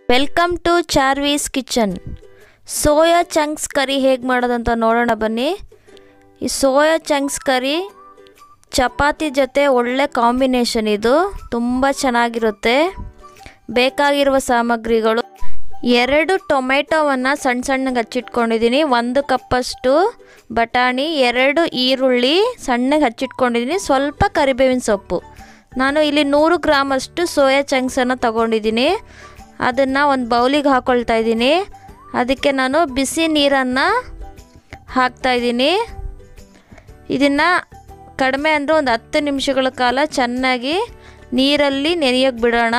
welcome to Charvi's kitchen soya chunks curry ಹೇಗೆ ಮಾಡೋದಂತ ನೋಡೋಣ ಬನ್ನಿ ಈ ಸೋಯಾ ಚಂಕ್ಸ್ ಕರಿ ಚಪಾತಿ ಜೊತೆ ಒಳ್ಳೆ ಕಾಂಬಿನೇಷನ್ ಇದು ತುಂಬ ಚೆನ್ನಾಗಿರುತ್ತೆ ಬೇಕಾಗಿರುವ ಸಾಮಗ್ರಿಗಳು ಎರಡು ಟೊಮೆಟೊವನ್ನು ಸಣ್ಣ ಸಣ್ಣಗೆ ಹಚ್ಚಿಟ್ಕೊಂಡಿದ್ದೀನಿ ಒಂದು ಕಪ್ಪಷ್ಟು ಬಟಾಣಿ ಎರಡು ಈರುಳ್ಳಿ ಸಣ್ಣಗೆ ಹಚ್ಚಿಟ್ಕೊಂಡಿದ್ದೀನಿ ಸ್ವಲ್ಪ ಕರಿಬೇವಿನ ಸೊಪ್ಪು ನಾನು ಇಲ್ಲಿ ನೂರು ಗ್ರಾಮಷ್ಟು ಸೋಯಾ ಚಂಕ್ಸನ್ನು ತಗೊಂಡಿದ್ದೀನಿ ಅದನ್ನು ಒಂದು ಬೌಲಿಗೆ ಹಾಕ್ಕೊಳ್ತಾ ಇದ್ದೀನಿ ಅದಕ್ಕೆ ನಾನು ಬಿಸಿ ನೀರನ್ನು ಹಾಕ್ತಾಯಿದ್ದೀನಿ ಇದನ್ನು ಕಡಿಮೆ ಅಂದರೆ ಒಂದು ಹತ್ತು ನಿಮಿಷಗಳ ಕಾಲ ಚೆನ್ನಾಗಿ ನೀರಲ್ಲಿ ನೆನೆಯೋಕ್ಕೆ ಬಿಡೋಣ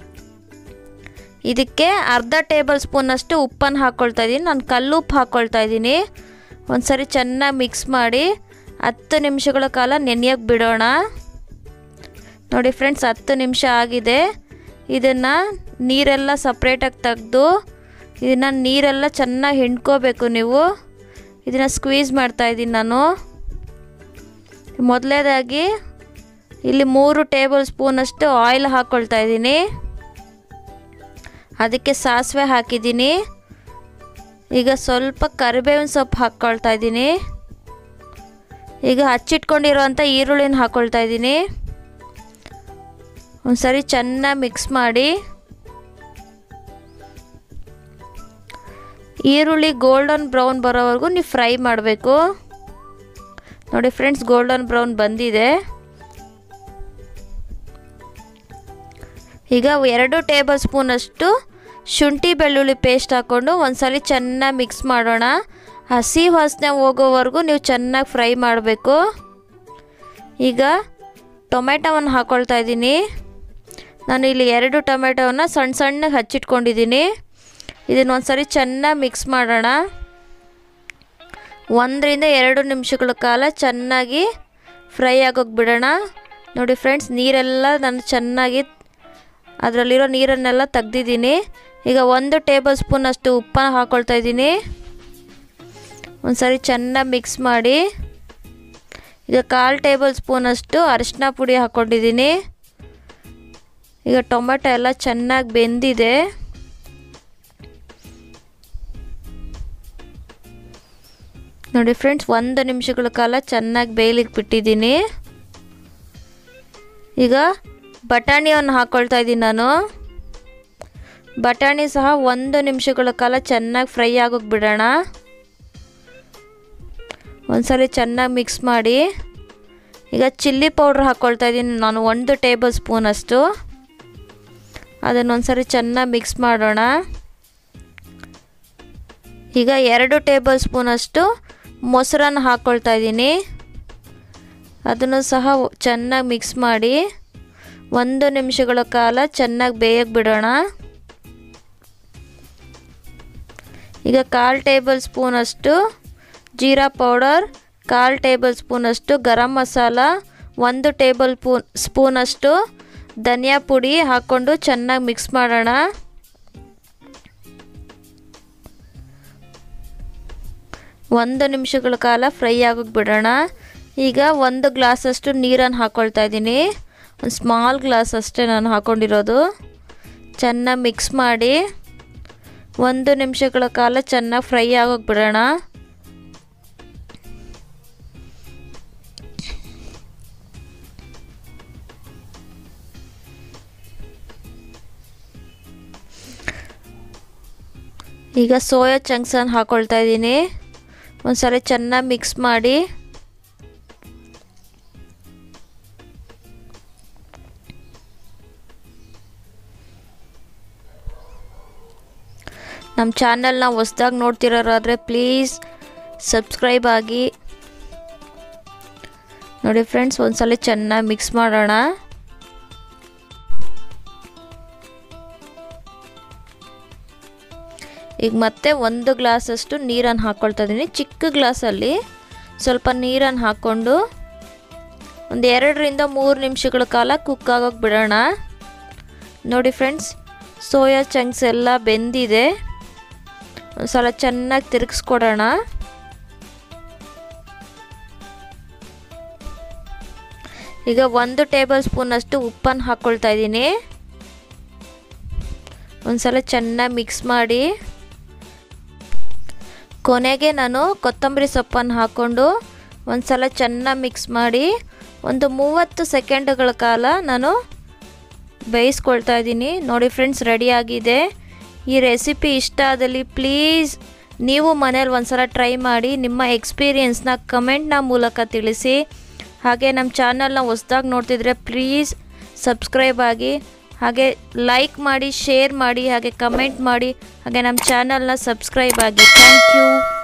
ಇದಕ್ಕೆ ಅರ್ಧ ಟೇಬಲ್ ಸ್ಪೂನಷ್ಟು ಉಪ್ಪನ್ನು ಹಾಕ್ಕೊಳ್ತಾ ಇದ್ದೀನಿ ನಾನು ಕಲ್ಲುಪ್ಪು ಹಾಕ್ಕೊಳ್ತಾ ಇದ್ದೀನಿ ಒಂದು ಸರಿ ಚೆನ್ನಾಗಿ ಮಿಕ್ಸ್ ಮಾಡಿ ಹತ್ತು ನಿಮಿಷಗಳ ಕಾಲ ನೆನೆಯೋಕ್ಕೆ ಬಿಡೋಣ ನೋಡಿ ಫ್ರೆಂಡ್ಸ್ ಹತ್ತು ನಿಮಿಷ ಆಗಿದೆ ಇದನ್ನು ನೀರೆಲ್ಲ ಸಪ್ರೇಟಾಗಿ ತೆಗೆದು ಇದನ್ನು ನೀರೆಲ್ಲ ಚೆನ್ನಾಗಿ ಹಿಂಡ್ಕೋಬೇಕು ನೀವು ಇದನ್ನು ಸ್ಕ್ವೀಸ್ ಮಾಡ್ತಾಯಿದ್ದೀನಿ ನಾನು ಮೊದಲೇದಾಗಿ ಇಲ್ಲಿ ಮೂರು ಟೇಬಲ್ ಸ್ಪೂನಷ್ಟು ಆಯಿಲ್ ಹಾಕ್ಕೊಳ್ತಾ ಇದ್ದೀನಿ ಅದಕ್ಕೆ ಸಾಸಿವೆ ಹಾಕಿದ್ದೀನಿ ಈಗ ಸ್ವಲ್ಪ ಕರಿಬೇವಿನ ಸೊಪ್ಪು ಹಾಕ್ಕೊಳ್ತಾ ಇದ್ದೀನಿ ಈಗ ಹಚ್ಚಿಟ್ಕೊಂಡಿರೋಂಥ ಈರುಳ್ಳಿನ ಹಾಕ್ಕೊಳ್ತಾ ಇದ್ದೀನಿ ಒಂದು ಸರಿ ಚೆನ್ನಾಗಿ ಮಿಕ್ಸ್ ಮಾಡಿ ಈರುಳ್ಳಿ ಗೋಲ್ಡನ್ ಬ್ರೌನ್ ಬರೋವರೆಗೂ ನೀವು ಫ್ರೈ ಮಾಡಬೇಕು ನೋಡಿ ಫ್ರೆಂಡ್ಸ್ ಗೋಲ್ಡನ್ ಬ್ರೌನ್ ಬಂದಿದೆ ಈಗ ಎರಡು ಟೇಬಲ್ ಸ್ಪೂನಷ್ಟು ಶುಂಠಿ ಬೆಳ್ಳುಳ್ಳಿ ಪೇಸ್ಟ್ ಹಾಕ್ಕೊಂಡು ಒಂದ್ಸಲಿ ಚೆನ್ನಾಗಿ ಮಿಕ್ಸ್ ಮಾಡೋಣ ಹಸಿ ವಾಸನೆ ಹೋಗೋವರೆಗೂ ನೀವು ಚೆನ್ನಾಗಿ ಫ್ರೈ ಮಾಡಬೇಕು ಈಗ ಟೊಮೆಟೊವನ್ನು ಹಾಕ್ಕೊಳ್ತಾ ಇದ್ದೀನಿ ನಾನು ಇಲ್ಲಿ ಎರಡು ಟೊಮೆಟೊವನ್ನು ಸಣ್ಣ ಸಣ್ಣಗೆ ಹಚ್ಚಿಟ್ಕೊಂಡಿದ್ದೀನಿ ಇದನ್ನು ಒಂದ್ಸರಿ ಚೆನ್ನಾಗಿ ಮಿಕ್ಸ್ ಮಾಡೋಣ ಒಂದರಿಂದ ಎರಡು ನಿಮಿಷಗಳ ಕಾಲ ಚೆನ್ನಾಗಿ ಫ್ರೈ ಆಗೋಗಿ ಬಿಡೋಣ ನೋಡಿ ಫ್ರೆಂಡ್ಸ್ ನೀರೆಲ್ಲ ನಾನು ಚೆನ್ನಾಗಿ ಅದರಲ್ಲಿರೋ ನೀರನ್ನೆಲ್ಲ ತೆಗ್ದಿದ್ದೀನಿ ಈಗ ಒಂದು ಟೇಬಲ್ ಸ್ಪೂನಷ್ಟು ಉಪ್ಪನ್ನು ಹಾಕ್ಕೊಳ್ತಾ ಇದ್ದೀನಿ ಒಂದು ಸರಿ ಚೆನ್ನಾಗಿ ಮಿಕ್ಸ್ ಮಾಡಿ ಈಗ ಕಾಲು ಟೇಬಲ್ ಸ್ಪೂನಷ್ಟು ಅರಿಶಿನ ಪುಡಿ ಹಾಕ್ಕೊಂಡಿದ್ದೀನಿ ಈಗ ಟೊಮೆಟೊ ಎಲ್ಲ ಚೆನ್ನಾಗಿ ಬೆಂದಿದೆ ನೋಡಿ ಫ್ರೆಂಡ್ಸ್ ಒಂದು ನಿಮಿಷಗಳ ಕಾಲ ಚೆನ್ನಾಗಿ ಬೇಯಲಿಕ್ಕೆ ಬಿಟ್ಟಿದ್ದೀನಿ ಈಗ ಬಟಾಣಿಯನ್ನು ಹಾಕ್ಕೊಳ್ತಾ ಇದ್ದೀನಿ ನಾನು ಬಟಾಣಿ ಸಹ ಒಂದು ನಿಮಿಷಗಳ ಕಾಲ ಚೆನ್ನಾಗಿ ಫ್ರೈ ಆಗೋಗಿ ಬಿಡೋಣ ಒಂದ್ಸಲಿ ಚೆನ್ನಾಗಿ ಮಿಕ್ಸ್ ಮಾಡಿ ಈಗ ಚಿಲ್ಲಿ ಪೌಡ್ರ್ ಹಾಕ್ಕೊಳ್ತಾ ಇದ್ದೀನಿ ನಾನು ಒಂದು ಟೇಬಲ್ ಸ್ಪೂನಷ್ಟು ಅದನ್ನೊಂದ್ಸರಿ ಚೆನ್ನಾಗಿ ಮಿಕ್ಸ್ ಮಾಡೋಣ ಈಗ ಎರಡು ಟೇಬಲ್ ಸ್ಪೂನಷ್ಟು ಮೊಸರನ್ನು ಹಾಕ್ಕೊಳ್ತಾ ಇದ್ದೀನಿ ಅದನ್ನು ಸಹ ಚೆನ್ನಾಗಿ ಮಿಕ್ಸ್ ಮಾಡಿ ಒಂದು ನಿಮಿಷಗಳ ಕಾಲ ಚೆನ್ನಾಗಿ ಬೇಯಕ್ಕೆ ಬಿಡೋಣ ಈಗ ಕಾಲು ಟೇಬಲ್ ಸ್ಪೂನಷ್ಟು ಜೀರಾ ಪೌಡರ್ ಕಾಲು ಟೇಬಲ್ ಸ್ಪೂನಷ್ಟು ಗರಂ ಮಸಾಲ ಒಂದು ಟೇಬಲ್ ಪೂನ್ ಸ್ಪೂನಷ್ಟು ಧನಿಯಾ ಪುಡಿ ಹಾಕ್ಕೊಂಡು ಚೆನ್ನಾಗಿ ಮಿಕ್ಸ್ ಮಾಡೋಣ ಒಂದು ನಿಮಿಷಗಳ ಕಾಲ ಫ್ರೈ ಆಗೋಗಿ ಬಿಡೋಣ ಈಗ ಒಂದು ಗ್ಲಾಸಷ್ಟು ನೀರನ್ನು ಹಾಕ್ಕೊಳ್ತಾ ಇದ್ದೀನಿ ಒಂದು ಸ್ಮಾಲ್ ಗ್ಲಾಸ್ ಅಷ್ಟೇ ನಾನು ಹಾಕ್ಕೊಂಡಿರೋದು ಚೆನ್ನಾಗಿ ಮಿಕ್ಸ್ ಮಾಡಿ ಒಂದು ನಿಮಿಷಗಳ ಕಾಲ ಚೆನ್ನಾಗಿ ಫ್ರೈ ಆಗೋಗಿ ಬಿಡೋಣ ಈಗ ಸೋಯಾ ಚಂಕ್ಸನ್ನು ಹಾಕ್ಕೊಳ್ತಾ ಇದ್ದೀನಿ ಒಂದು ಸಲ ಚೆನ್ನಾಗಿ ಮಿಕ್ಸ್ ಮಾಡಿ ನಮ್ಮ ಚಾನಲ್ನ ಹೊಸ್ದಾಗಿ ನೋಡ್ತಿರೋರಾದರೆ ಪ್ಲೀಸ್ ಸಬ್ಸ್ಕ್ರೈಬ್ ಆಗಿ ನೋಡಿ ಫ್ರೆಂಡ್ಸ್ ಒಂದ್ಸಲ ಚೆನ್ನಾಗಿ ಮಿಕ್ಸ್ ಮಾಡೋಣ ಈಗ ಮತ್ತೆ ಒಂದು ಗ್ಲಾಸಷ್ಟು ನೀರನ್ನು ಹಾಕ್ಕೊಳ್ತಾ ಇದ್ದೀನಿ ಚಿಕ್ಕ ಗ್ಲಾಸಲ್ಲಿ ಸ್ವಲ್ಪ ನೀರನ್ನು ಹಾಕ್ಕೊಂಡು ಒಂದು ಎರಡರಿಂದ ಮೂರು ನಿಮಿಷಗಳ ಕಾಲ ಕುಕ್ ಆಗೋಗಿ ಬಿಡೋಣ ನೋಡಿ ಫ್ರೆಂಡ್ಸ್ ಸೋಯಾ ಚಂಕ್ಸ್ ಎಲ್ಲ ಬೆಂದಿದೆ ಒಂದು ಸಲ ಚೆನ್ನಾಗಿ ತಿರುಗಿಸ್ಕೊಡೋಣ ಈಗ ಒಂದು ಟೇಬಲ್ ಸ್ಪೂನಷ್ಟು ಉಪ್ಪನ್ನು ಹಾಕ್ಕೊಳ್ತಾ ಇದ್ದೀನಿ ಒಂದ್ಸಲ ಚೆನ್ನಾಗಿ ಮಿಕ್ಸ್ ಮಾಡಿ ಕೊನೆಗೆ ನಾನು ಕೊತ್ತಂಬರಿ ಸೊಪ್ಪನ್ನು ಹಾಕ್ಕೊಂಡು ಒಂದ್ಸಲ ಚೆನ್ನಾಗಿ ಮಿಕ್ಸ್ ಮಾಡಿ ಒಂದು ಮೂವತ್ತು ಸೆಕೆಂಡ್ಗಳ ಕಾಲ ನಾನು ಬೇಯಿಸ್ಕೊಳ್ತಾ ಇದ್ದೀನಿ ನೋಡಿ ಫ್ರೆಂಡ್ಸ್ ರೆಡಿಯಾಗಿದೆ ಈ ರೆಸಿಪಿ ಇಷ್ಟ ಆದಲ್ಲಿ ಪ್ಲೀಸ್ ನೀವು ಮನೇಲಿ ಒಂದ್ಸಲ ಟ್ರೈ ಮಾಡಿ ನಿಮ್ಮ ಎಕ್ಸ್ಪೀರಿಯೆನ್ಸ್ನ ಕಮೆಂಟ್ನ ಮೂಲಕ ತಿಳಿಸಿ ಹಾಗೆ ನಮ್ಮ ಚಾನಲ್ನ ಹೊಸ್ದಾಗಿ ನೋಡ್ತಿದ್ರೆ ಪ್ಲೀಸ್ ಸಬ್ಸ್ಕ್ರೈಬ್ ಆಗಿ ಹಾಗೆ ಲೈಕ್ ಮಾಡಿ ಶೇರ್ ಮಾಡಿ ಹಾಗೆ ಕಮೆಂಟ್ ಮಾಡಿ ಹಾಗೆ ನಮ್ಮ ಚಾನಲ್ನ ಸಬ್ಸ್ಕ್ರೈಬ್ ಆಗಿ ಥ್ಯಾಂಕ್ ಯು